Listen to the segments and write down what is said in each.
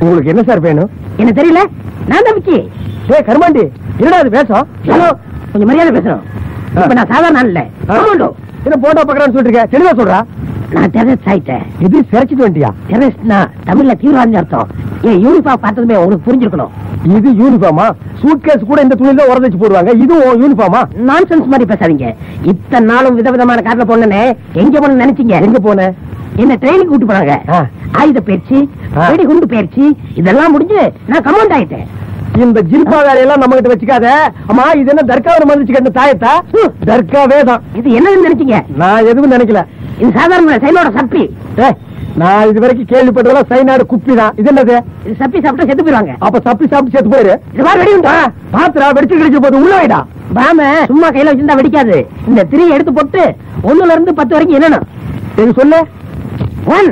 உங்களுக்கு என்ன சார் வேணும் என்ன தெரியல நான் தான் விக்கி ஏய் கருமாண்டி என்னடா அது பேசும் ஹலோ கொஞ்சம் மரியாதை பேசணும் இப்ப நான் சாதாரண ஆள் இல்ல கமாண்டோ. என்ன போட்டோ பாக்குறான்னு சொல்லிட்டு இருக்க தெளிவா சொல்றா நான் டெரரிஸ்ட் ஆயிட்டேன் இது சிறைச்சிட்டு வந்துட்டியா டெரரிஸ்ட்னா தமிழ்ல தீவிரவாதி அர்த்தம் என் யூனிஃபார்ம் பார்த்ததுமே உங்களுக்கு புரிஞ்சிருக்கணும் இது யூனிஃபார்மா சூட்கேஸ் கூட இந்த துணியில உரம் வச்சு போடுவாங்க இது உன் யூனிஃபார்மா நான்சென்ஸ் மாதிரி பேசாதீங்க இத்தனை நாளும் விதவிதமான காட்டுல போனே எங்க போன நினைச்சீங்க எங்க போன என்ன ட்ரெயினுக்கு கூட்டு போனாங்க ஆ. ஆயுத பயிற்சி ஆ. வெடிகுண்டு பயிற்சி இதெல்லாம் முடிஞ்சு நான் கமாண்ட் ஆயிட்டேன் இந்த ஜில்பா வேலையெல்லாம் நம்ம கிட்ட வச்சுக்காத அம்மா இது என்ன தர்காவில மதிச்சு கண்ட தாயத்தா தர்காவே தான் இது என்னன்னு நினைச்சீங்க நான் எதுவும் நினைக்கல இது சாதாரண சைனோட சப்பி ஏய், நான் இது வரைக்கும் கேள்விப்பட்டதெல்லாம் சைனாடு குப்பி தான் இது என்னது இது சப்பி சாப்பிட்டா செத்து போயிருவாங்க அப்ப சப்பி சாப்பிட்டு செத்து போயிரு இது மாதிரி வெடியுண்டா பாத்துரா வெடிச்சு கிடைச்சு போது உள்ள வைடா பாம சும்மா கையில வச்சிருந்தா வெடிக்காது இந்த திரியை எடுத்து போட்டு ஒண்ணுல இருந்து பத்து வரைக்கும் என்னணும் எங்க சொல்லு ஒன்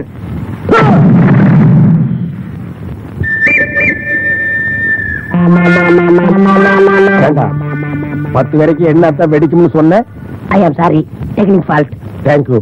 வேண்டாம். பத்து வரைக்கும் என்னத்தான் வெடிக்கும்னு சொன்னேன் I am sorry technique fault thank you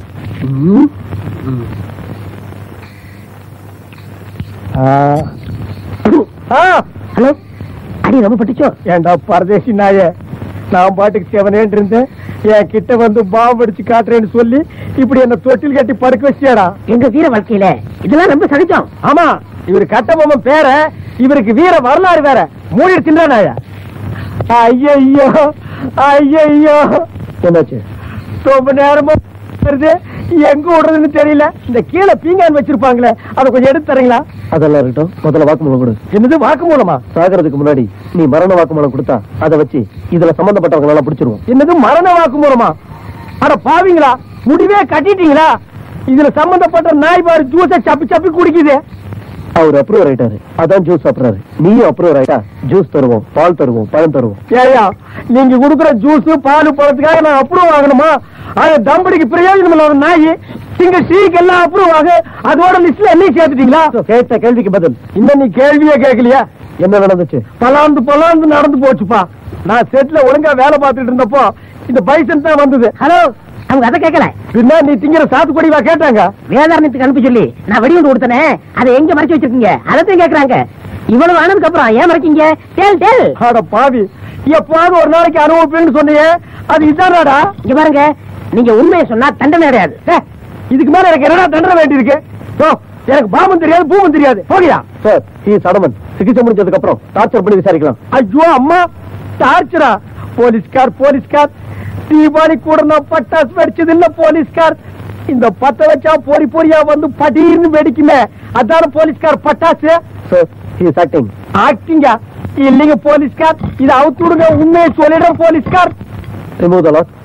hello அடி ரொம்ப பட்டுச்சோ ஏண்டா பரதேசி நாயே நான் பாட்டுக்கு செவனேன் இருந்தேன் என் கிட்ட வந்து பாம்பு அடிச்சு காட்டுறேன்னு சொல்லி இப்படி என்ன தொட்டில் கட்டி படுக்க வச்சியாடா எங்க வீர வாழ்க்கையில இதெல்லாம் ரொம்ப சகிச்சோம் ஆமா இவர் கட்டபொம்மன் பேர இவருக்கு வீர வரலாறு வேற மூடி தின்றா நாயா ஐயோ ஐயோ என்னாச்சு ரொம்ப நேரமா வருது எங்க விடுறதுன்னு தெரியல இந்த கீழே பீங்கான் வச்சிருப்பாங்களே அதை கொஞ்சம் எடுத்து தரீங்களா அதெல்லாம் இருக்கட்டும் முதல்ல வாக்குமூலம் கொடு என்னது வாக்குமூலமா சாகிறதுக்கு முன்னாடி நீ மரண வாக்குமூலம் கொடுத்தா அதை வச்சு இதுல சம்பந்தப்பட்டவங்க எல்லாம் பிடிச்சிருவோம் என்னது மரண வாக்குமூலமா அட பாவீங்களா முடிவே கட்டிட்டீங்களா இதுல சம்பந்தப்பட்ட நாய் பாரு ஜூஸ சப்பி சப்பி குடிக்குது அவர் அப்ரூவர் ஆயிட்டாரு அதான் ஜூஸ் சாப்பிடுறாரு நீயும் அப்ரூவர் ஆயிட்டா ஜூஸ் தருவோம் பால் தருவோம் பழம் தருவோம் ஏயா நீங்க கொடுக்குற ஜூஸ் பால் பழத்துக்காக நான் அப்ரூவ் ஆகணுமா அது தம்படிக்கு பிரயோஜனம் இல்ல ஒரு நாய் நீங்க ஸ்ரீக்கு எல்லாம் அப்ரூவ் ஆக அதோட லிஸ்ட்ல என்னையும் சேர்த்துட்டீங்களா கேட்ட கேள்விக்கு பதில் இன்னும் நீ கேள்வியே கேட்கலையா என்ன நடந்துச்சு பலாந்து பலாந்து நடந்து போச்சுப்பா நான் செட்ல ஒழுங்கா வேலை பார்த்துட்டு இருந்தப்போ இந்த பைசன் தான் வந்தது ஹலோ அவங்க அதை கேட்கல பின்ன நீ திங்கிற சாத்துக்குடிவா கேட்டாங்க வேதாரணத்துக்கு அனுப்பி சொல்லி நான் வெடிகுண்டு கொடுத்தனே அதை எங்க மறைச்சு வச்சிருக்கீங்க அதைத்தான் கேக்குறாங்க இவ்வளவு ஆனதுக்கு அப்புறம் ஏன் மறைக்கீங்க டேல் டேல் அட பாவி எப்பாவது ஒரு நாளைக்கு அனுபவிப்பேன்னு சொன்னியே அது இதானாடா இங்க பாருங்க நீங்க உண்மையை சொன்னா தண்டனை கிடையாது ஏ, இதுக்கு மேல எனக்கு என்னடா தண்டனை வேண்டியிருக்கு ஓ, எனக்கு பாபம் தெரியாது பூமம் தெரியாது போகியா சார் ஹி சடமன் சிகிச்சை முடிஞ்சதுக்கு அப்புறம் டார்ச்சர் பண்ணி விசாரிக்கலாம் ஐயோ அம்மா டார்ச்சரா போலீஸ்கார் போலீஸ்கார் தீபாவளி கூட நான் பட்டாசு வெடிச்சது இல்ல போலீஸ்கார் இந்த பத்த வச்சா பொறி பொறியா வந்து படீர்னு வெடிக்குமே அதான போலீஸ்கார் பட்டாசு சார் ஹி இஸ் ஆக்டிங் ஆக்டிங்கா இல்லைங்க போலீஸ்கார் இதை அவுத்து விடுங்க உண்மையை சொல்லிடுறேன் போலீஸ்கார் ரிமூவ் த லாக்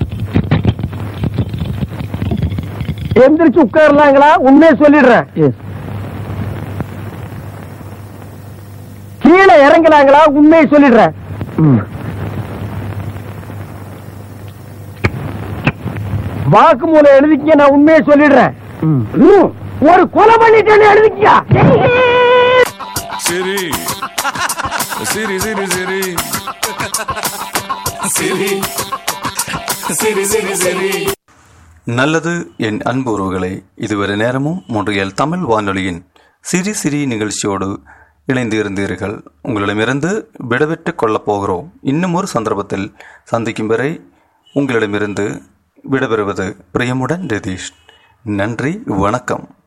எந்திரிச்சு உட்காரலாங்களா உண்மையை சொல்லிடுறேன் எஸ் கீழே இறங்கலாங்களா உண்மையை சொல்லிடுறேன் வாக்குமூலம் எழுதிக்க நான் உண்மையை சொல்லிடுறேன் ம், ஒரு கொலை பண்ணிட்டேன்னு எழுதிக்கியா Siri. Siri, Siri, Siri. Siri. Siri, Siri, Siri. நல்லது என் அன்பு உறவுகளே இதுவரை நேரமும் மொன்றியல் தமிழ் வானொலியின் சிரி சிரி நிகழ்ச்சியோடு இணைந்து இருந்தீர்கள் உங்களிடமிருந்து விடவிட்டுக் கொள்ளப் போகிறோம் இன்னும் ஒரு சந்தர்ப்பத்தில் சந்திக்கும் வரை உங்களிடமிருந்து விடைபெறுவது பிரியமுடன் ரதீஷ் நன்றி வணக்கம்